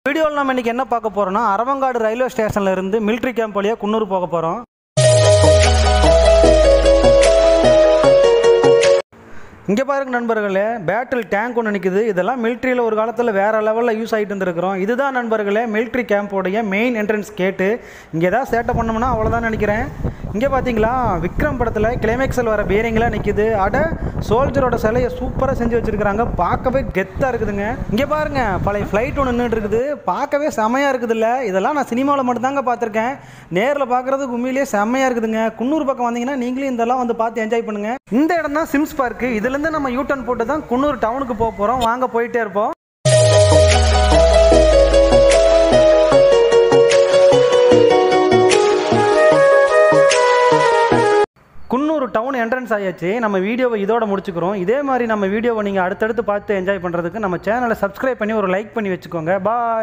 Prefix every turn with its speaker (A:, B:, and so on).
A: வீடியோவில் நம்ம இன்னைக்கு என்ன பார்க்க போறோம்னா அரவங்காடு ரயில்வே ஸ்டேஷன்ல இருந்து மிலிட்ரி கேம்ப் வழியாக குன்னூர் போக போகிறோம் இங்கே பாருங்க நண்பர்களே பேட்டில் டேங்க் ஒன்று நிற்குது இதெல்லாம் மிலிட்ரியில் ஒரு காலத்தில் வேறு லெவலில் யூஸ் ஆகிட்டு இருந்திருக்கிறோம் இதுதான் நண்பர்களே மிலிட்ரி கேம்போடைய மெயின் என்ட்ரன்ஸ் கேட்டு இங்கே ஏதாவது சேட்டை பண்ணோம்னா அவ்வளோதான் நினைக்கிறேன் இங்கே பார்த்தீங்களா விக்ரம் படத்தில் கிளைமேக்ஸில் வர பேரிங்லாம் நிற்கிது அட சோல்ஜரோட சிலையை சூப்பராக செஞ்சு வச்சுருக்கிறாங்க பார்க்கவே கெத்தாக இருக்குதுங்க இங்கே பாருங்க பழைய ஃப்ளைட் ஒன்று நின்றுட்டு இருக்குது பார்க்கவே செமையாக இருக்குதுல்ல இதெல்லாம் நான் சினிமாவில் மட்டும்தாங்க பார்த்துருக்கேன் நேரில் பார்க்குறதுக்கு உண்மையிலேயே செம்மையாக இருக்குதுங்க குன்னூர் பக்கம் வந்தீங்கன்னா நீங்களும் இதெல்லாம் வந்து பார்த்து என்ஜாய் பண்ணுங்க இந்த இடம் தான் சிம்ஸ் பார்க்கு இதுலேருந்து நம்ம யூ டர்ன் போட்டு தான் குன்னூர் டவுனுக்கு போக போகிறோம் வாங்க போயிட்டே இருப்போம் குன்னூர் டவுன் என்ட்ரன்ஸ் ஆயாச்சு நம்ம வீடியோவை இதோட முடிச்சுக்கிறோம் இதே மாதிரி நம்ம வீடியோவை நீங்கள் அடுத்தடுத்து பார்த்து என்ஜாய் பண்ணுறதுக்கு நம்ம சேனலை சப்ஸ்கிரைப் பண்ணி ஒரு லைக் பண்ணி வச்சுக்கோங்க பாய்